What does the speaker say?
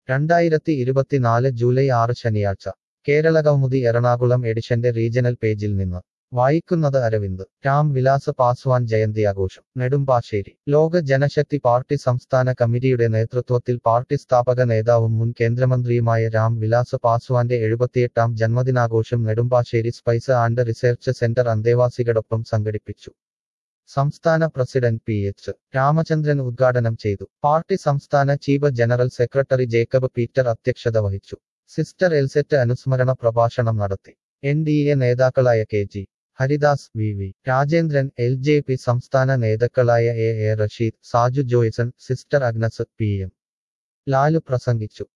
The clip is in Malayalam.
രണ്ടായിരത്തി ഇരുപത്തിനാല് ജൂലൈ ആറ് ശനിയാഴ്ച കേരളകൗമുദി എറണാകുളം എഡിഷന്റെ റീജണൽ പേജിൽ നിന്ന് വായിക്കുന്നത് അരവിന്ദ് രാം വിലാസ് പാസ്വാൻ ജയന്തി ആഘോഷം നെടുമ്പാശ്ശേരി ലോക ജനശക്തി പാർട്ടി സംസ്ഥാന കമ്മിറ്റിയുടെ നേതൃത്വത്തിൽ പാർട്ടി സ്ഥാപക നേതാവും മുൻ കേന്ദ്രമന്ത്രിയുമായ രാം വിലാസ് പാസ്വാന്റെ എഴുപത്തിയെട്ടാം ജന്മദിനാഘോഷം Nedumbassery spice and research centre അന്തേവാസികളൊപ്പം സംഘടിപ്പിച്ചു സംസ്ഥാന പ്രസിഡന്റ് പി എച്ച് രാമചന്ദ്രൻ ഉദ്ഘാടനം ചെയ്തു പാർട്ടി സംസ്ഥാന chief general secretary Jacob Peter അധ്യക്ഷത വഹിച്ചു സിസ്റ്റർ എൽസെറ്റ് അനുസ്മരണ പ്രഭാഷണം നടത്തി എൻ ഡി എ നേതാക്കളായ K G Haridas V V Rajendran L J P സംസ്ഥാന നേതാക്കളായ A A Rasheed Saju Joyson sister Agnes P M Lalu പ്രസംഗിച്ചു